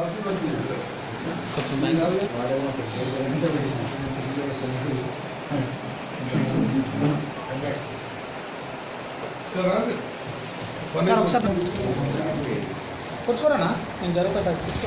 sir ఒకసారి కొట్టుకోరానా నేను జరుగుతా సార్ తీసుకో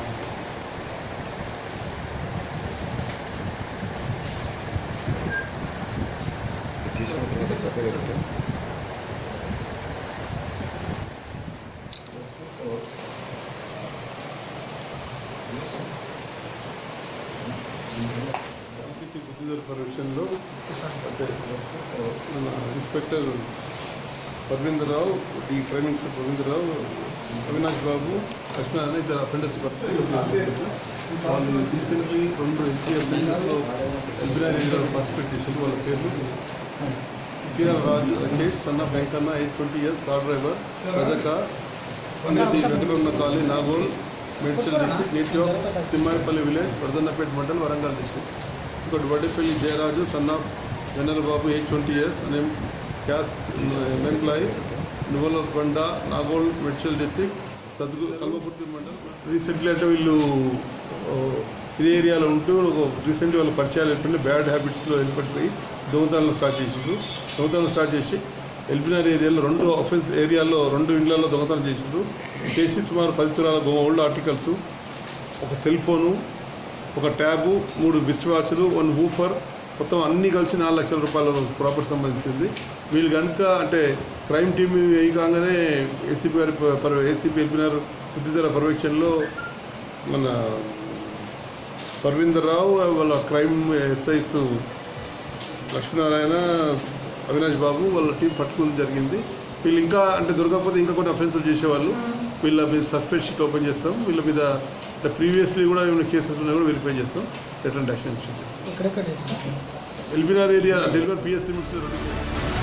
సిటీ బుద్ధిధర్ పర్యవేక్షణలో అంటే మన inspector Parvinder Rao D crime inspector Parvinder Rao Avinash Babu Lakshman అనే ఇద్దరు అఫెండర్స్ వాళ్ళు రీసెంట్లీ రెండు ఎన్సీఎఫ్లో ఎల్బినారీలో పార్టిసిపేట్ చేశారు వాళ్ళ పేర్లు Kiran Raju Venkatesh son Venkanna eight twenty years car driver Rajaka అనేది వెంకట ఉన్న colony Nagole Medchal district native of Timmaipalli village Vardhannapet mandal Warangal district ఇంకోటి వడ్డేపల్లి జయరాజు సన్ ఆఫ్ జనరల్ Babu eight twenty years name caste employee Nuvvalakonda Nagole Medchal district సద్గు కల్వపుర్తి మండల్ రీసెంట్లీ అంటే వీళ్ళు ఓ, ఇదే ఏరియాలో ఉంటూ రీసెంట్లీ వాళ్ళ పరిచయాలు ఏంటంటే బ్యాడ్ హ్యాబిట్స్లో వెళ్ళిపడిపోయి దొంగతనాలు స్టార్ట్ చేసిండ్రు దొంగతనాలు స్టార్ట్ చేసి ఎల్బినార్ ఏరియాలో రెండు ఆఫెన్స్ ఏరియాలో రెండు ఇండ్లలో దొంగతనం చేసిండ్రు చేసి సుమారు పది తులాల ఓల్డ్ ఆర్టికల్స్ ఒక సెల్ ఫోను ఒక ట్యాబు మూడు విస్ట్ వాచ్లు వన్ వూఫర్ మొత్తం అన్నీ కలిసి నాలుగు లక్షల రూపాయల ప్రాపర్టీ సంబంధించింది వీళ్ళు కనుక అంటే క్రైమ్ టీమ్ వేయి కాగానే ఏసీపీ గారి ఏసీపీ ఎల్బినార్ బుద్ధిధర పర్యవేక్షణలో మన పర్వీందర్ రావు వాళ్ళ క్రైమ్ ఎస్ఐస్ లక్ష్మీనారాయణ అవినాష్ బాబు వాళ్ళ టీం పట్టుకుని జరిగింది వీళ్ళు ఇంకా అంటే దొరకకపోతే ఇంకా కొన్ని అఫెన్సులు చేసేవాళ్ళు వీళ్ళ మీద సస్పెండ్ షీట్ ఓపెన్ చేస్తాం వీళ్ళ మీద అంటే ప్రీవియస్లీ కూడా ఏమైనా కేసెస్ ఉన్నాయి కూడా వెరిఫై చేస్తాం రిటర్న్ యాక్షన్ చేస్తాం ఇక్కడెక్కడ ఎల్బినార్ ఏరియా డెలివర్ పిఎస్ లిమిట్స్